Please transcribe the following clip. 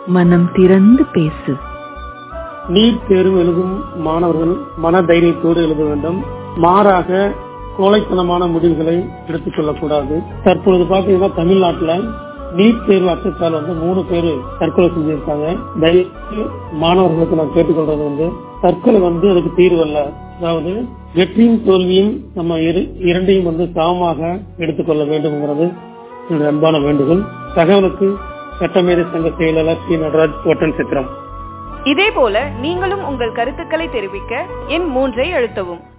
மனம் திறந்து பேசு நீட் தேர்வு எழுதும் மாணவர்கள் மன தைரியத்தோடு எழுத வேண்டும் மாறாக கோழைத்தனமான முடிவுகளை எடுத்துக் கொள்ளக்கூடாது தற்பொழுது பாத்தீங்கன்னா தமிழ்நாட்டுல நீட் தேர்வு அச்சத்தால் வந்து மூணு பேர் தற்கொலை செஞ்சிருக்காங்க தயவு மாணவர்களுக்கு நான் கேட்டுக்கொள்றது வந்து தற்கொலை வந்து அதுக்கு தீர்வு அல்ல அதாவது வெற்றியும் தோல்வியும் நம்ம இரு- இரண்டையும் வந்து சமமாக எடுத்துக்கொள்ள வேண்டும்ங்கிறது என்னுடைய அன்பான வேண்டுகோள் தகவலுக்கு சட்டமேதை சங்க செயலாளர் சி நடராஜ் ஒட்டன் சித்திரம் இதேபோல நீங்களும் உங்கள் கருத்துக்களை தெரிவிக்க எண் மூன்றை அழுத்தவும்